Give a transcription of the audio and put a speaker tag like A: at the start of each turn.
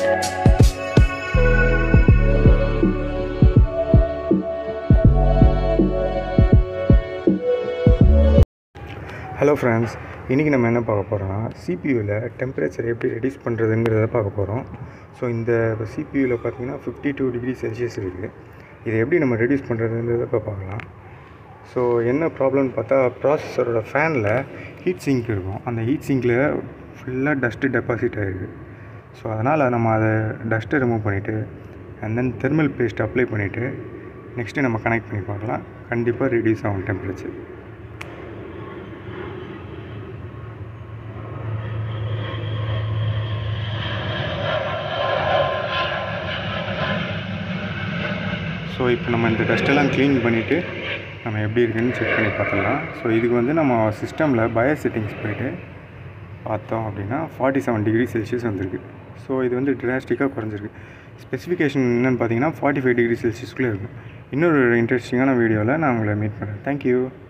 A: hello friends இன்றைக்கி நம்ம என்ன பார்க்க போகிறோம்னா சிபியூவில் டெம்பரேச்சர் எப்படி ரெடியூஸ் பண்ணுறதுங்கிறத பார்க்க போகிறோம் ஸோ இந்த சிபியூவில் பார்த்தீங்கன்னா ஃபிஃப்டி டூ டிகிரி செல்சியஸ் இருக்குது இதை எப்படி நம்ம ரெடியூஸ் பண்ணுறதுங்கிறத இப்போ பார்க்கலாம் ஸோ என்ன ப்ராப்ளம்னு பார்த்தா ப்ராசஸரோட ஃபேனில் ஹீட் சிங்க் இருக்கும் அந்த ஹீட் சிங்கில் ஃபுல்லாக டஸ்ட்டு டெபாசிட் ஆகிருக்கு ஸோ அதனால் நம்ம அதை டஸ்ட்டை ரிமூவ் பண்ணிவிட்டு and then thermal paste apply பண்ணிவிட்டு நெக்ஸ்ட்டு நம்ம கனெக்ட் பண்ணி பார்க்கலாம் கண்டிப்பாக ரெடியூஸ் ஆகும் டெம்பரேச்சர் ஸோ இப்போ நம்ம இந்த டஸ்ட்டெல்லாம் க்ளீன் பண்ணிவிட்டு நம்ம எப்படி இருக்குன்னு செக் பண்ணி பார்த்துக்கலாம் ஸோ இதுக்கு வந்து நம்ம சிஸ்டமில் பயோ செட்டிங்ஸ் போயிட்டு பார்த்தோம் அப்படின்னா ஃபார்ட்டி செவன் டிகிரி செல்சியஸ் வந்திருக்கு ஸோ இது வந்து டிராஸ்டிக்காக குறைஞ்சிருக்கு ஸ்பெசிஃபிகேஷன் என்னென்னு பார்த்தீங்கன்னா ஃபார்ட்டி ஃபைவ் டிகிரி செல்சியஸ்க்குள்ளே இருக்கும் இன்னொரு இன்ட்ரெஸ்டிங்கான வீடியோவில் நான் உங்களை மீட் பண்ணுறேன் தேங்க்யூ